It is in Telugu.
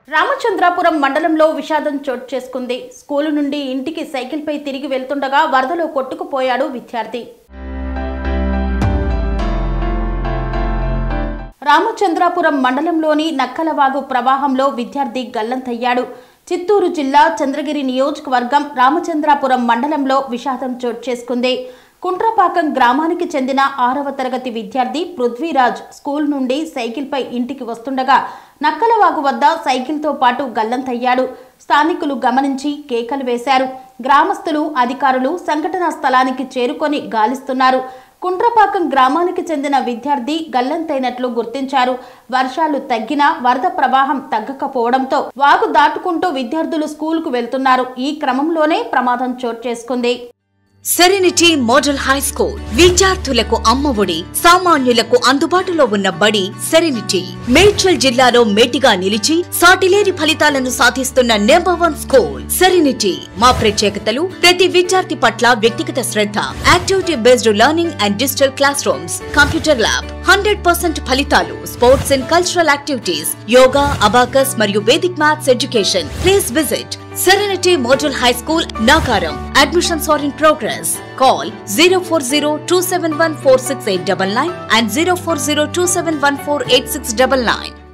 రామచంద్రాపురం మండలంలో విషాదం చోటు చేసుకుంది స్కూలు నుండి ఇంటికి సైకిల్పై తిరిగి వెళ్తుండగా వరదలో కొట్టుకుపోయాడు విద్యార్థి రామచంద్రాపురం మండలంలోని నక్కలవాగు ప్రవాహంలో విద్యార్థి గల్లంతయ్యాడు చిత్తూరు జిల్లా చంద్రగిరి నియోజకవర్గం రామచంద్రాపురం మండలంలో విషాదం చోటు చేసుకుంది కుంట్రపాకం గ్రామానికి చెందిన ఆరవ తరగతి విద్యార్థి పృథ్వీరాజ్ స్కూల్ నుండి సైకిల్పై ఇంటికి వస్తుండగా నక్కలవాగు వద్ద సైకిల్తో పాటు గల్లంతయ్యాడు స్థానికులు గమనించి కేకలు వేశారు గ్రామస్తులు అధికారులు సంఘటనా స్థలానికి చేరుకొని గాలిస్తున్నారు కుంట్రపాకం గ్రామానికి చెందిన విద్యార్థి గల్లంతైనట్లు గుర్తించారు వర్షాలు తగ్గినా వరద ప్రవాహం తగ్గకపోవడంతో వాగు దాటుకుంటూ విద్యార్థులు స్కూల్కు వెళ్తున్నారు ఈ క్రమంలోనే ప్రమాదం చోటు చేసుకుంది సెరెనిటీ మోడల్ హై స్కూల్ విద్యార్థులకు అమ్మఒడి సామాన్యులకు అందుబాటులో ఉన్న బడి సెరెనిటీ మేడ్చల్ జిల్లాలో మేటిగా నిలిచి సాటిలేని ఫలితాలను సాధిస్తున్న నెంబర్ వన్ స్కూల్ సెరెనిటీ మా ప్రత్యేకతలు ప్రతి విద్యార్థి పట్ల వ్యక్తిగత శ్రద్ధ activity based learning and digital classrooms computer lab hundred percent ఫలితాలు sports and cultural activities yoga abacus మరియు Vedic maths education please visit Serenity Model High School, Nagaram. Admissions are in progress. Call 040 and 040